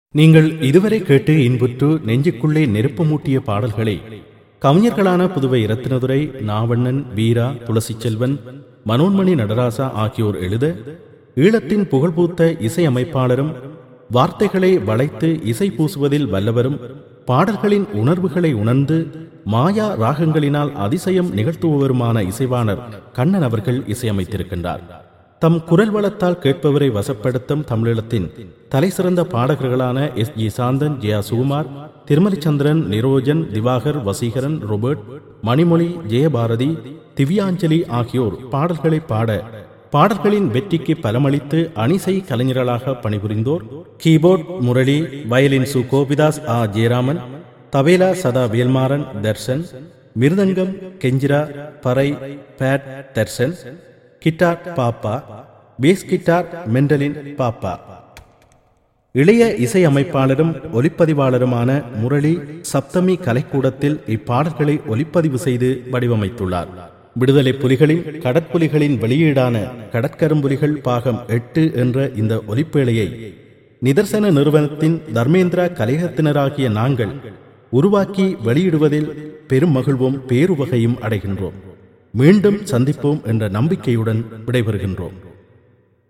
நீங்கள் இதுவரை கேட்டு இன்புற்று நெஞ்சுக்குள்ளே நெருப்பு மூட்டிய பாடல்களை கவிஞர்களான புதுவை இரத்தினதுரை நாவண்ணன் வீரா துளசி செல்வன் மனோன்மணி நடராசா ஆகியோர் எழுத ஈழத்தின் புகழ்பூத்த இசையமைப்பாளரும் வார்த்தைகளை வளைத்து இசை பூசுவதில் வல்லவரும் பாடல்களின் உணர்வுகளை உணர்ந்து மாயா ராகங்களினால் அதிசயம் நிகழ்த்துபவருமான இசைவாணர் கண்ணன் அவர்கள் இசையமைத்திருக்கின்றார் தம் குரல் வளத்தால் கேட்பவரை வசப்படுத்தும் தமிழீழத்தின் தலைசிறந்த பாடகர்களான S G Santhan Jaya Sukumar Thirumalichandran Nirojan Diwakar Vaseekaran Robert Manimozhi Jayabharathi Divyanjali ஆகியோர் பாடல்களை பாட பாடல்களின் வெற்றிக்கு பலமளித்து அணிசை கலைஞர்களாக பணிபுரிந்தோர் கீபோர்ட் முரளி வயலின் சு கோபிதாஸ் ஆ ஜெயராமன் தபேலா சதா Velmaran Darshan mridangam kanjira parai pad Darshan guitar Pappa bass guitar mandolin Pappa இளைய இசையமைப்பாளரும் ஒலிப்பதிவாளருமான முரளி சப்தமி கலைக்கூடத்தில் இப்பாடல்களை ஒலிப்பதிவு செய்து வடிவமைத்துள்ளார் விடுதலை புலிகளின் கடற்புலிகளின் வெளியீடான கடற்கரும்புலிகள் பாகம் எட்டு என்ற இந்த ஒலிப்பேழையை நிதர்சன நிறுவனத்தின் தர்மேந்திரா கலையகத்தினராகிய நாங்கள் உருவாக்கி வெளியிடுவதில் பெரும் மகிழ்வும் பேருவகையும் அடைகின்றோம் மீண்டும் சந்திப்போம் என்ற நம்பிக்கையுடன் விடைபெறுகின்றோம்